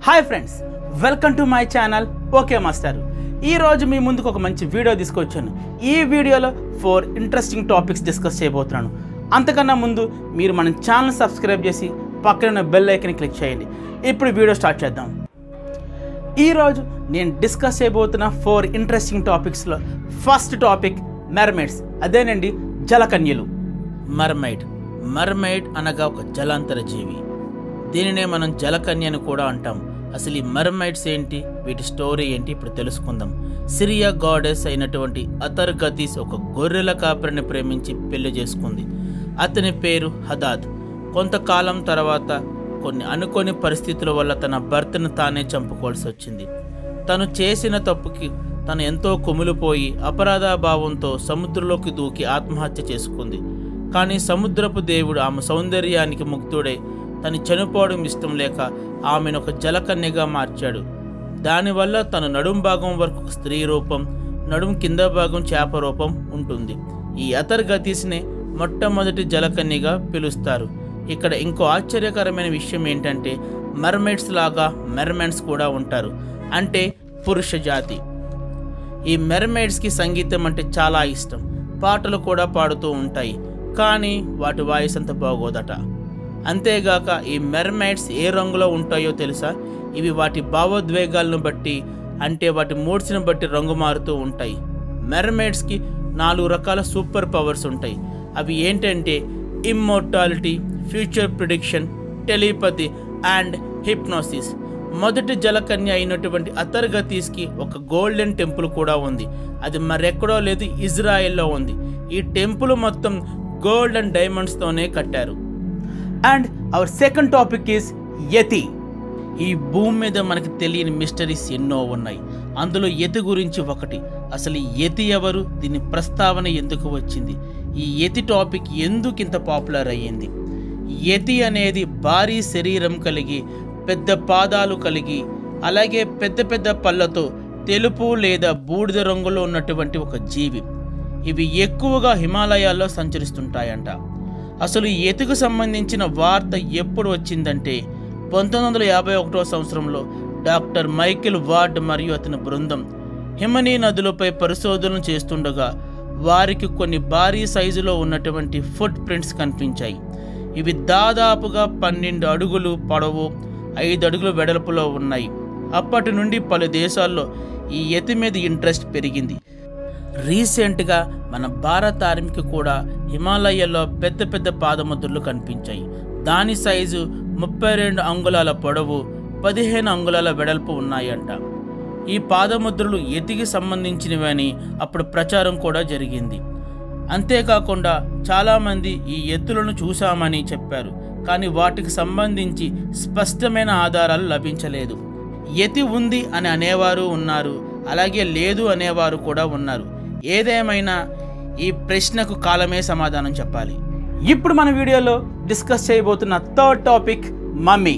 hi friends welcome to my channel okay master ఈ రోజు మీ ముందుకు ఒక మంచి వీడియో తీసుకొచ్చాను ఈ వీడియోలో ఫోర్ ఇంట్రెస్టింగ్ టాపిక్స్ డిస్కస్ చేయబోతున్నాను అంతకన్నా ముందు మీరు మన ఛానల్ సబ్స్క్రైబ్ చేసి పక్కన ఉన్న బెల్ ఐకన్ క్లిక్ చేయండి ఇప్పుడు వీడియో స్టార్ట్ చేద్దాం ఈరోజు నేను డిస్కస్ చేయబోతున్న ఫోర్ ఇంట్రెస్టింగ్ టాపిక్స్లో ఫస్ట్ టాపిక్ మెర్మైడ్స్ అదేనండి జలకన్యలు మర్మైడ్ మర్మైడ్ అనగా ఒక జలాంతర జీవి దీనినే మనం జలకన్య అని కూడా అంటాం అసలు ఈ మర్మైడ్స్ ఏంటి వీటి స్టోరీ ఏంటి ఇప్పుడు తెలుసుకుందాం సిరియా గాడెస్ అయినటువంటి అతర్ గతీస్ ఒక గొర్రెల కాపరిని ప్రేమించి పెళ్లి చేసుకుంది అతని పేరు హదాద్ కొంతకాలం తర్వాత కొన్ని అనుకోని పరిస్థితుల వల్ల తన భర్తను తానే చంపుకోవాల్సి వచ్చింది తను చేసిన తప్పుకి తను ఎంతో కుమిలిపోయి అపరాధ భావంతో సముద్రంలోకి దూకి ఆత్మహత్య చేసుకుంది కానీ సముద్రపు దేవుడు ఆమె సౌందర్యానికి ముగ్ధుడై తను చనిపోవడం ఇష్టం లేక ఆమెను ఒక జలకన్యగా మార్చాడు దానివల్ల తన నడుం భాగం వరకు ఒక స్త్రీ రూపం నడుం కింద భాగం చేప రూపం ఉంటుంది ఈ అతర్ గతీస్నే మొట్టమొదటి జలకన్యగా పిలుస్తారు ఇక్కడ ఇంకో ఆశ్చర్యకరమైన విషయం ఏంటంటే మర్మైడ్స్ లాగా మెర్మెన్స్ కూడా ఉంటారు అంటే పురుష జాతి ఈ మెర్మైడ్స్కి సంగీతం అంటే చాలా ఇష్టం పాటలు కూడా పాడుతూ ఉంటాయి కానీ వాటి వాయిస్ అంత బాగోదట అంతేగాక ఈ మెర్మైడ్స్ ఏ రంగులో ఉంటాయో తెలుసా ఇవి వాటి భావోద్వేగాలను బట్టి అంటే వాటి మూడ్స్ని బట్టి రంగు మారుతూ ఉంటాయి మెర్మైడ్స్కి నాలుగు రకాల సూపర్ పవర్స్ ఉంటాయి అవి ఏంటంటే immortality future prediction telepathy and hypnosis మొదటి జలకన్య అయినటువంటి అతర్గతీస్కి ఒక గోల్డెన్ టెంపుల్ కూడా ఉంది అది మరెక్కడో లేదు ఇజ్రాయెల్లో ఉంది ఈ టెంపుల్ మొత్తం గోల్డ్ అండ్ డైమండ్స్తోనే కట్టారు and our second topic is yeti ఈ భూమి మీద మనకి తెలియని మిస్టరీస్ ఎన్నో ఉన్నాయి అందులో యతి గురించి ఒకటి అసలు ఈ యతి ఎవరు దీని ప్రస్తావన ఎందుకు వచ్చింది ఈ యతి టాపిక్ ఎందుకు ఇంత పాపులర్ అయ్యింది యతి అనేది భారీ శరీరం కలిగి పెద్ద పాదాలు కలిగి అలాగే పెద్ద పెద్ద పళ్ళతో తెలుపు లేదా బూడిద రంగులో ఉన్నటువంటి ఒక జీవి ఇవి ఎక్కువగా హిమాలయాల్లో సంచరిస్తుంటాయంట అసలు ఈ ఎతుకు సంబంధించిన వార్త ఎప్పుడు వచ్చిందంటే పంతొమ్మిది వందల యాభై ఒకటో సంవత్సరంలో డాక్టర్ మైకేల్ వార్డ్ మరియు అతని బృందం హిమనీ నదులపై పరిశోధనలు చేస్తుండగా వారికి కొన్ని భారీ సైజులో ఉన్నటువంటి ఫుట్ ప్రింట్స్ కనిపించాయి ఇవి దాదాపుగా పన్నెండు అడుగులు పొడవు ఐదు అడుగుల వెడల్పులో ఉన్నాయి అప్పటి నుండి పలు దేశాల్లో ఈ యతి మీద ఇంట్రెస్ట్ పెరిగింది రీసెంట్గా మన భారత ఆర్మీకి కూడా హిమాలయాల్లో పెద్ద పెద్ద పాదముద్రలు కనిపించాయి దాని సైజు ముప్పై రెండు అంగుళాల పొడవు పదిహేను అంగుళాల వెడల్పు ఉన్నాయంట ఈ పాదముద్రలు ఎతికి సంబంధించినవని అప్పుడు ప్రచారం కూడా జరిగింది అంతేకాకుండా చాలామంది ఈ ఎత్తులను చూశామని చెప్పారు కానీ వాటికి సంబంధించి స్పష్టమైన ఆధారాలు లభించలేదు యతి ఉంది అని అనేవారు ఉన్నారు అలాగే లేదు అనేవారు కూడా ఉన్నారు ఏదేమైనా ఈ ప్రశ్నకు కాలమే సమాధానం చెప్పాలి ఇప్పుడు మన వీడియోలో డిస్కస్ చేయబోతున్న థర్డ్ టాపిక్ మమ్మీ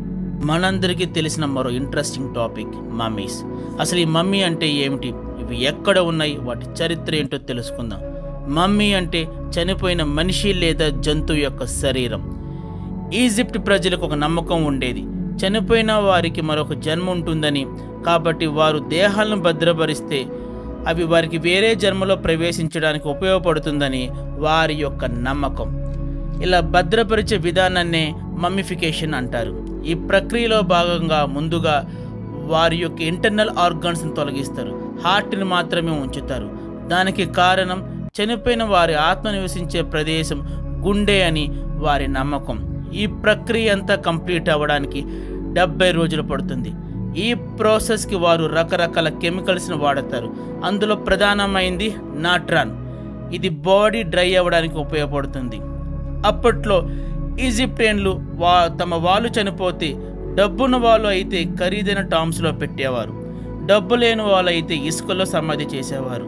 మనందరికీ తెలిసిన మరో ఇంట్రెస్టింగ్ టాపిక్ మమ్మీస్ అసలు ఈ మమ్మీ అంటే ఏమిటి ఇవి ఎక్కడ ఉన్నాయి వాటి చరిత్ర ఏంటో తెలుసుకుందాం మమ్మీ అంటే చనిపోయిన మనిషి లేదా జంతువు యొక్క శరీరం ఈజిప్ట్ ప్రజలకు ఒక నమ్మకం ఉండేది చనిపోయిన వారికి మరొక జన్మ ఉంటుందని కాబట్టి వారు దేహాలను భద్రపరిస్తే అవి వారికి వేరే జన్మలో ప్రవేశించడానికి ఉపయోగపడుతుందని వారి యొక్క నమ్మకం ఇలా భద్రపరిచే విధానాన్నే మమ్మిఫికేషన్ అంటారు ఈ ప్రక్రియలో భాగంగా ముందుగా వారి యొక్క ఇంటర్నల్ ఆర్గాన్స్ని తొలగిస్తారు హార్ట్ని మాత్రమే ఉంచుతారు దానికి కారణం చనిపోయిన వారి ఆత్మ నివసించే ప్రదేశం గుండె అని వారి నమ్మకం ఈ ప్రక్రియ అంతా కంప్లీట్ అవ్వడానికి డెబ్బై రోజులు పడుతుంది ఈ ప్రాసెస్కి వారు రకరకాల కెమికల్స్ని వాడతారు అందులో ప్రధానమైంది నాట్రాన్ ఇది బాడీ డ్రై అవ్వడానికి ఉపయోగపడుతుంది అప్పట్లో ఈజిప్టియన్లు వా తమ వాళ్ళు చనిపోతే డబ్బున్న వాళ్ళు అయితే ఖరీదైన టామ్స్లో పెట్టేవారు డబ్బు లేని వాళ్ళు అయితే ఇసుకలో సమాధి చేసేవారు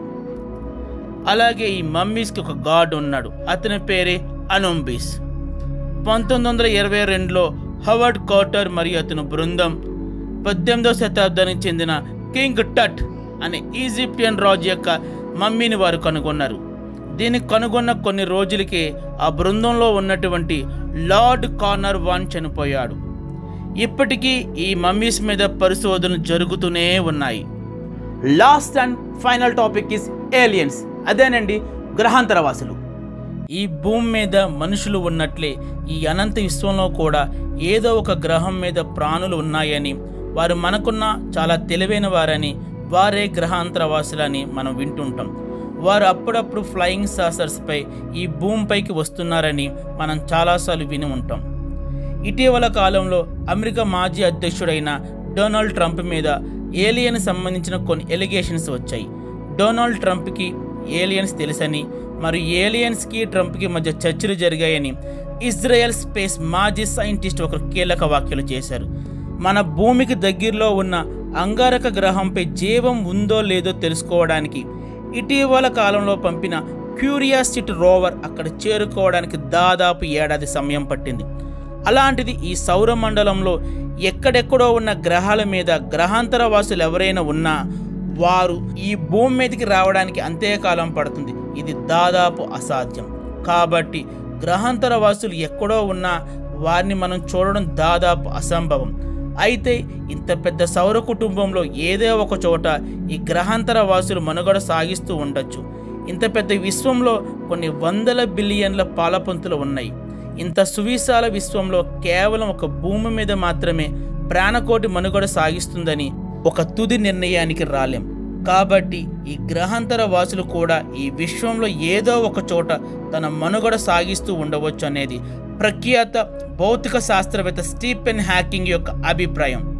అలాగే ఈ మమ్మీస్కి ఒక గాడ్ ఉన్నాడు అతని పేరే అనుంబిస్ పంతొమ్మిది వందల ఇరవై రెండులో హవర్డ్ కార్టర్ మరియు అతని బృందం పద్దెనిమిదవ శతాబ్దానికి చెందిన కింగ్ టట్ అనే ఈజిప్టియన్ రాజు యొక్క మమ్మీని వారు కనుగొన్నారు దీన్ని కనుగొన్న కొన్ని రోజులకే ఆ బృందంలో ఉన్నటువంటి లార్డ్ కార్నర్ వాన్ చనిపోయాడు ఇప్పటికీ ఈ మమ్మీస్ మీద పరిశోధనలు జరుగుతూనే ఉన్నాయి last and final topic is aliens అదేనండి గ్రహాంతరవాసులు ఈ భూమి మీద మనుషులు ఉన్నట్లే ఈ అనంత విశ్వంలో కూడా ఏదో ఒక గ్రహం మీద ప్రాణులు ఉన్నాయని వారు మనకున్న చాలా తెలివైన వారని వారే గ్రహాంతరవాసులని మనం వింటుంటాం వారు అప్పుడప్పుడు ఫ్లయింగ్ సాసర్స్పై ఈ భూమిపైకి వస్తున్నారని మనం చాలాసార్లు విని ఉంటాం ఇటీవల కాలంలో అమెరికా మాజీ అధ్యక్షుడైన డొనాల్డ్ ట్రంప్ మీద ఏలియన్ సంబంధించిన కొన్ని ఎలిగేషన్స్ వచ్చాయి డొనాల్డ్ ట్రంప్కి ఏలియన్స్ తెలుసని మరియు ఏలియన్స్కి ట్రంప్కి మధ్య చర్చలు జరిగాయని ఇజ్రాయెల్ స్పేస్ మాజీ సైంటిస్ట్ ఒకరు కీలక వ్యాఖ్యలు చేశారు మన భూమికి దగ్గరలో ఉన్న అంగారక గ్రహంపై జీవం ఉందో లేదో తెలుసుకోవడానికి ఇటీవల కాలంలో పంపిన క్యూరియాసిటీ రోవర్ అక్కడ చేరుకోవడానికి దాదాపు ఏడాది సమయం పట్టింది అలాంటిది ఈ సౌర మండలంలో ఎక్కడెక్కడో ఉన్న గ్రహాల మీద గ్రహాంతర వాసులు ఎవరైనా ఉన్నా వారు ఈ భూమి మీదకి రావడానికి అంతేకాలం పడుతుంది ఇది దాదాపు అసాధ్యం కాబట్టి గ్రహాంతర వాసులు ఎక్కడో ఉన్నా వారిని మనం చూడడం దాదాపు అసంభవం అయితే ఇంత పెద్ద సౌర కుటుంబంలో ఏదో ఒక చోట ఈ గ్రహాంతర వాసులు మనుగడ సాగిస్తూ ఉండొచ్చు ఇంత పెద్ద విశ్వంలో కొన్ని వందల బిలియన్ల పాలపంతులు ఉన్నాయి ఇంత సువిశాల విశ్వంలో కేవలం ఒక భూమి మీద మాత్రమే ప్రాణకోటి మనుగడ సాగిస్తుందని ఒక తుది నిర్ణయానికి రాలేం కాబట్టి ఈ గ్రహాంతర వాసులు కూడా ఈ విశ్వంలో ఏదో ఒక చోట తన మనుగడ సాగిస్తూ ఉండవచ్చు అనేది ప్రఖ్యాత భౌతిక శాస్త్రవేత్త స్టీఫెన్ హ్యాకింగ్ యొక్క అభిప్రాయం